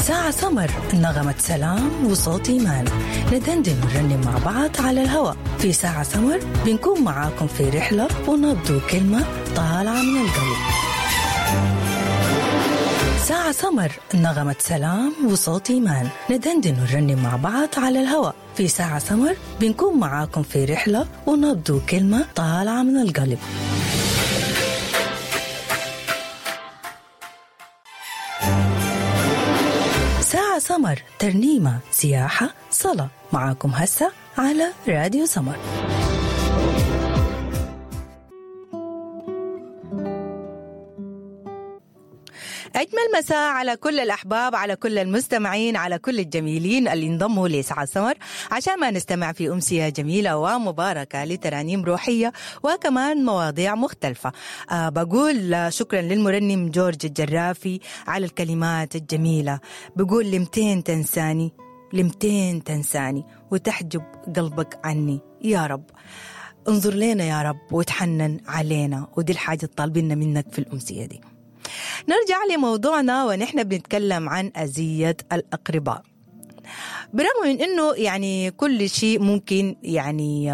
ساعة سمر نغمة سلام وصوت إيمان ندندن ونرنم مع بعض على الهواء في ساعة سمر بنكون معاكم في رحلة ونبدو كلمة طالعة من القلب ساعة سمر نغمة سلام وصوت إيمان ندندن ونرنم مع بعض على الهواء في ساعة سمر بنكون معاكم في رحلة ونبدو كلمة طالعة من القلب ساعة سمر ترنيمة سياحة صلاة معاكم هسه على راديو سمر أجمل مساء على كل الأحباب على كل المستمعين على كل الجميلين اللي انضموا لساعة سمر عشان ما نستمع في أمسية جميلة ومباركة لترانيم روحية وكمان مواضيع مختلفة أه بقول شكرا للمرنم جورج الجرافي على الكلمات الجميلة بقول لمتين تنساني لمتين تنساني وتحجب قلبك عني يا رب انظر لنا يا رب وتحنن علينا ودي الحاجة طالبيننا منك في الأمسية دي نرجع لموضوعنا ونحن بنتكلم عن أذية الأقرباء برغم من انه يعني كل شيء ممكن يعني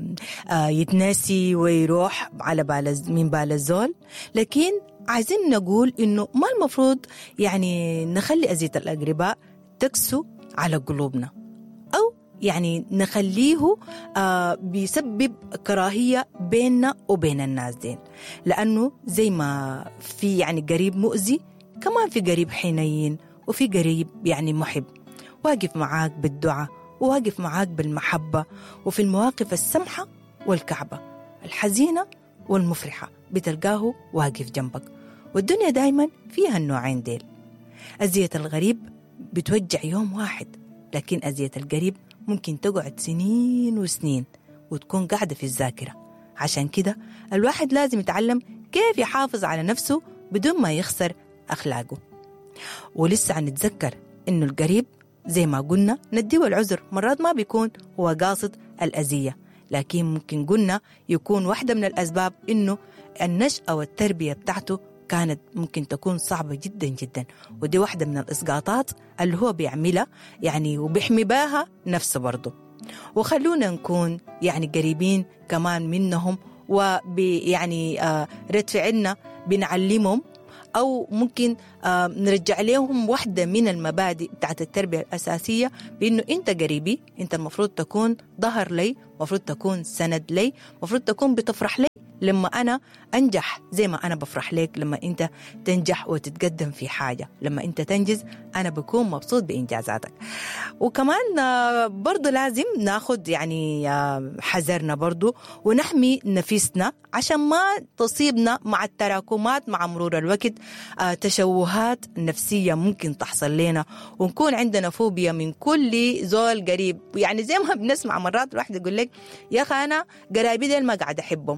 يتناسي ويروح على بال من بال الزول لكن عايزين نقول انه ما المفروض يعني نخلي اذيه الاقرباء تكسو على قلوبنا او يعني نخليه آه بيسبب كراهية بيننا وبين الناس دين لأنه زي ما في يعني قريب مؤذي كمان في قريب حنين وفي قريب يعني محب واقف معاك بالدعاء وواقف معاك بالمحبة وفي المواقف السمحة والكعبة الحزينة والمفرحة بتلقاه واقف جنبك والدنيا دايما فيها النوعين ديل أذية الغريب بتوجع يوم واحد لكن أذية القريب ممكن تقعد سنين وسنين وتكون قاعدة في الذاكرة عشان كده الواحد لازم يتعلم كيف يحافظ على نفسه بدون ما يخسر أخلاقه ولسه هنتذكر إنه القريب زي ما قلنا نديه العذر مرات ما بيكون هو قاصد الأذية لكن ممكن قلنا يكون واحدة من الأسباب إنه النشأة والتربية بتاعته كانت ممكن تكون صعبة جدا جدا ودي واحدة من الإسقاطات اللي هو بيعملها يعني وبيحمي بها نفسه برضه وخلونا نكون يعني قريبين كمان منهم ويعني آه رد فعلنا بنعلمهم أو ممكن آه نرجع لهم واحدة من المبادئ بتاعت التربية الأساسية بأنه أنت قريبي أنت المفروض تكون ظهر لي المفروض تكون سند لي المفروض تكون بتفرح لي لما أنا أنجح زي ما أنا بفرح لك لما أنت تنجح وتتقدم في حاجة لما أنت تنجز أنا بكون مبسوط بإنجازاتك وكمان برضو لازم ناخد يعني حذرنا برضو ونحمي نفسنا عشان ما تصيبنا مع التراكمات مع مرور الوقت تشوهات نفسية ممكن تحصل لنا ونكون عندنا فوبيا من كل زول قريب يعني زي ما بنسمع مرات الواحد يقول لك يا أخي أنا قرايبي ديل ما قاعد أحبهم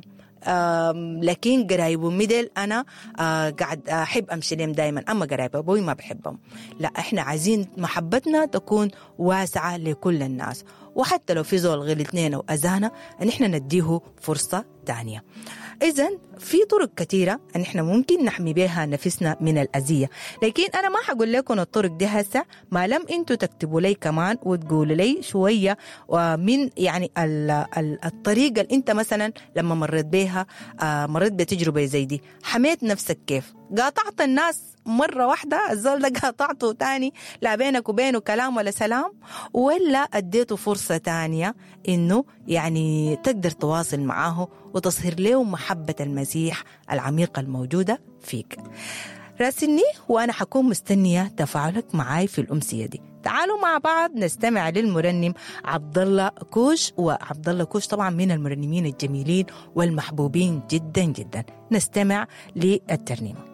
لكن قرايب ميدل انا قاعد احب امشي لهم دائما اما قرايب ابوي ما بحبهم لا احنا عايزين محبتنا تكون واسعه لكل الناس وحتى لو في زول غير اثنين او اذانا ان احنا نديه فرصه ثانيه إذا في طرق كثيرة أن إحنا ممكن نحمي بها نفسنا من الأذية لكن أنا ما حقول لكم الطرق دي هسه ما لم أنتوا تكتبوا لي كمان وتقولوا لي شوية ومن يعني ال ال الطريقة اللي أنت مثلا لما مريت بها آه مريت بتجربة زي دي حميت نفسك كيف قاطعت الناس مرة واحدة الزول ده قاطعته تاني لا بينك وبينه كلام ولا سلام ولا أديته فرصة تانية إنه يعني تقدر تواصل معاه وتصهر له محبة المسيح العميقة الموجودة فيك راسلني وأنا حكون مستنية تفاعلك معاي في الأمسية دي تعالوا مع بعض نستمع للمرنم عبد الله كوش وعبد الله كوش طبعا من المرنمين الجميلين والمحبوبين جدا جدا نستمع للترنيمه